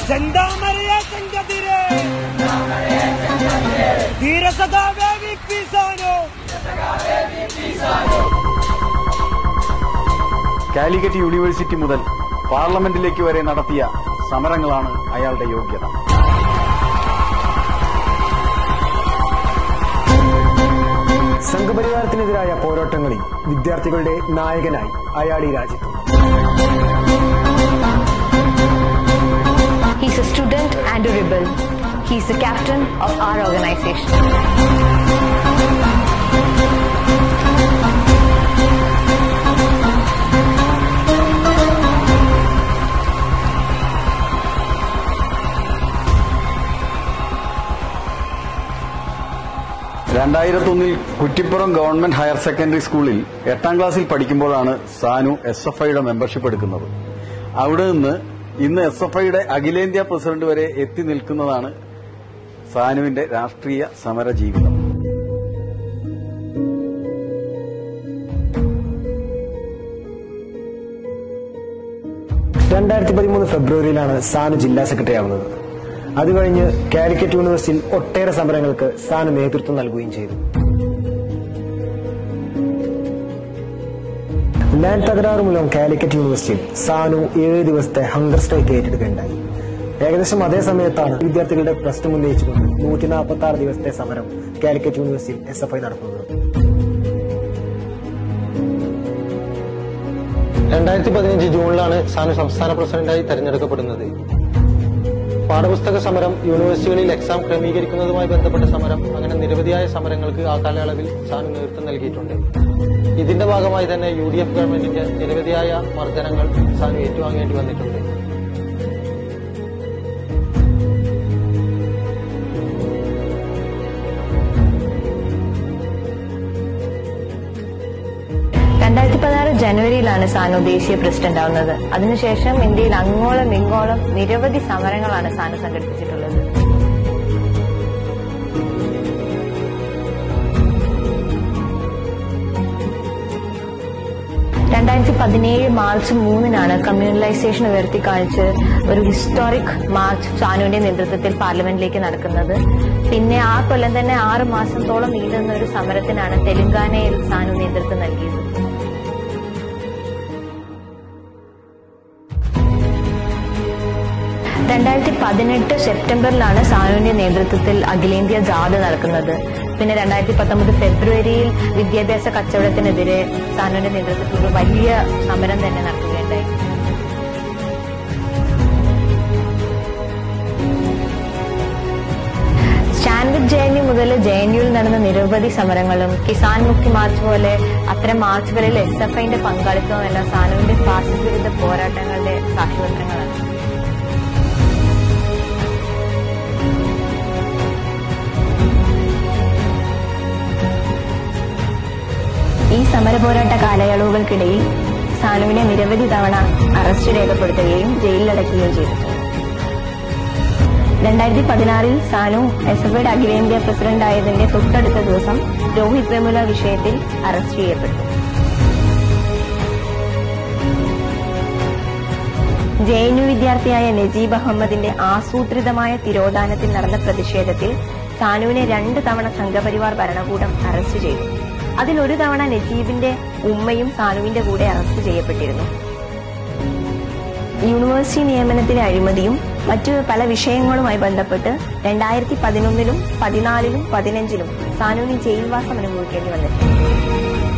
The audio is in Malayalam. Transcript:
ചെന്താമരയെ ചെങ്കതിരെ ധീരസദാവേ V P Sanu Calicut university മുതൽ പാർലമെന്റിലേക്ക് വരെ നടത്തിയ സമരങ്ങളാണ് അയാളുടെ യോഗ്യത സംഘപരിവാരത്തിനെതിരായ പോരാട്ടങ്ങളിൽ വിദ്യാർത്ഥികളുടെ നായകനായി അയാൾ ഈ രാജ്യത്ത് He's a student and a rebel. He's the captain of our organization. രണ്ടായിരത്തൊന്നിൽ കുറ്റിപ്പുറം ഗവൺമെന്റ് ഹയർ സെക്കൻഡറി സ്കൂളിൽ എട്ടാം ക്ലാസ്സിൽ പഠിക്കുമ്പോഴാണ് സാനു എസ് എഫ് ഐയുടെ മെമ്പർഷിപ്പ് എടുക്കുന്നത് അവിടെ നിന്ന് ഇന്ന് എസ് എഫ് ഐയുടെ അഖിലേന്ത്യാ പ്രസിഡന്റ് വരെ എത്തി നിൽക്കുന്നതാണ് സാനുവിന്റെ രാഷ്ട്രീയ സമര ജീവിതം രണ്ടായിരത്തി പതിമൂന്ന് ഫെബ്രുവരിയിലാണ് സാനു ജില്ലാ സെക്രട്ടറി ആവുന്നത് അത് കഴിഞ്ഞ് കാലിക്കറ്റ് യൂണിവേഴ്സിറ്റിയിൽ ഒട്ടേറെ സമരങ്ങൾക്ക് സാനു നേതൃത്വം നൽകുകയും ചെയ്തു ലാൻഡ് തകരാറ് മൂലം കാലിക്കറ്റ് യൂണിവേഴ്സിറ്റിയിൽ സാനു ഏഴ് ദിവസത്തെ ഹങ്കർ സ്ട്രൈക്ക് ഏറ്റെടുക്കുകയുണ്ടായി ഏകദേശം അതേ സമയത്താണ് വിദ്യാർത്ഥികളുടെ പ്രശ്നം ഉന്നയിച്ചുകൊണ്ട് നൂറ്റി നാൽപ്പത്തി ആറ് ദിവസത്തെ സമരം കാലിക്കറ്റ് യൂണിവേഴ്സിറ്റിയിൽ എസ് എഫ് ഐ നടത്തുന്നത് രണ്ടായിരത്തി പതിനഞ്ച് ജൂണിലാണ് സാനു സംസ്ഥാന പ്രസിഡന്റായി തെരഞ്ഞെടുക്കപ്പെടുന്നത് പാഠപുസ്തക സമരം യൂണിവേഴ്സിറ്റികളിൽ എക്സാം ക്രമീകരിക്കുന്നതുമായി ബന്ധപ്പെട്ട സമരം അങ്ങനെ നിരവധിയായ സമരങ്ങൾക്ക് ആ കാലയളവിൽ സാനു നേതൃത്വം നൽകിയിട്ടുണ്ട് ഇതിന്റെ ഭാഗമായി തന്നെ യു ഡി എഫ് ഗവൺമെന്റിന്റെ നിരവധിയായ മർദ്ദനങ്ങൾ സാനു ഏറ്റുവാങ്ങേണ്ടി വന്നിട്ടുണ്ട് രണ്ടായിരത്തി പതിനാറ് ജനുവരിയിലാണ് സാനു ദേശീയ പ്രസിഡന്റ് ആവുന്നത് അതിനുശേഷം ഇന്ത്യയിൽ അങ്ങോളം ഇങ്ങോളം നിരവധി സമരങ്ങളാണ് സാനു സംഘടിപ്പിച്ചിട്ടുള്ളത് രണ്ടായിരത്തി പതിനേഴ് മാർച്ച് മൂന്നിനാണ് കമ്മ്യൂണലൈസേഷൻ ഉയർത്തിക്കാണിച്ച് ഒരു ഹിസ്റ്റോറിക് മാർച്ച് സാനുവിന്റെ നേതൃത്വത്തിൽ പാർലമെന്റിലേക്ക് നടക്കുന്നത് പിന്നെ ആ കൊല്ലം തന്നെ ആറ് മാസത്തോളം നീണ്ടുന്ന ഒരു സമരത്തിനാണ് തെലങ്കാനയിൽ സാനു നേതൃത്വം നൽകിയത് രണ്ടായിരത്തി പതിനെട്ട് സെപ്റ്റംബറിലാണ് സാനുവിന്റെ നേതൃത്വത്തിൽ അഖിലേന്ത്യാ ജാഥ നടക്കുന്നത് പിന്നെ രണ്ടായിരത്തി പത്തൊമ്പത് ഫെബ്രുവരിയിൽ വിദ്യാഭ്യാസ കച്ചവടത്തിനെതിരെ സാനുവിന്റെ നേതൃത്വത്തിൽ ഒരു വലിയ സമരം തന്നെ നടത്തുകയുണ്ടായി stand with J N U മുതൽ ജെ എൻ യുവിൽ നടന്ന നിരവധി സമരങ്ങളും കിസാൻ മുക്തി മാർച്ച് പോലെ അത്തരം മാർച്ചുകളിൽ എസ് എഫ് ഐന്റെ പങ്കാളിത്തവും എല്ലാം സാനുവിന്റെ ഫാസിസ്റ്റ് വിരുദ്ധ പോരാട്ടങ്ങളുടെ സാക്ഷ്യപത്രങ്ങളാണ് ഈ സമരപോരാട്ട കാലയളവുകൾക്കിടയിൽ സാനുവിനെ നിരവധി തവണ അറസ്റ്റ് രേഖപ്പെടുത്തുകയും ജയിലിലടയ്ക്കുകയും ചെയ്തിട്ടുണ്ട് രണ്ടായിരത്തി പതിനാറിൽ സാനു എസ് എഫ് ഐയുടെ അഖിലേന്ത്യാ പ്രസിഡന്റ് ആയതിന്റെ തൊട്ടടുത്ത ദിവസം രോഹിത് വെമുല വിഷയത്തിൽ അറസ്റ്റ് ചെയ്യപ്പെട്ടു ജെ എൻ യു വിദ്യാർത്ഥിയായ നജീബ് അഹമ്മദിന്റെ ആസൂത്രിതമായ തിരോധാനത്തിൽ നടന്ന പ്രതിഷേധത്തിൽ സാനുവിനെ രണ്ട് തവണ സംഘപരിവാർ ഭരണകൂടം അറസ്റ്റ് ചെയ്തു അതിൽ ഒരു തവണ നജീബിന്റെ ഉമ്മയും സാനുവിന്റെ കൂടെ അറസ്റ്റ് ചെയ്യപ്പെട്ടിരുന്നു യൂണിവേഴ്സിറ്റി നിയമനത്തിലെ അഴിമതിയും മറ്റു പല വിഷയങ്ങളുമായി ബന്ധപ്പെട്ട് രണ്ടായിരത്തി പതിനൊന്നിലും പതിനാലിലും പതിനഞ്ചിലും സാനുവിന് ജയിൽവാസം അനുഭവിക്കേണ്ടി വന്നിട്ടുണ്ട്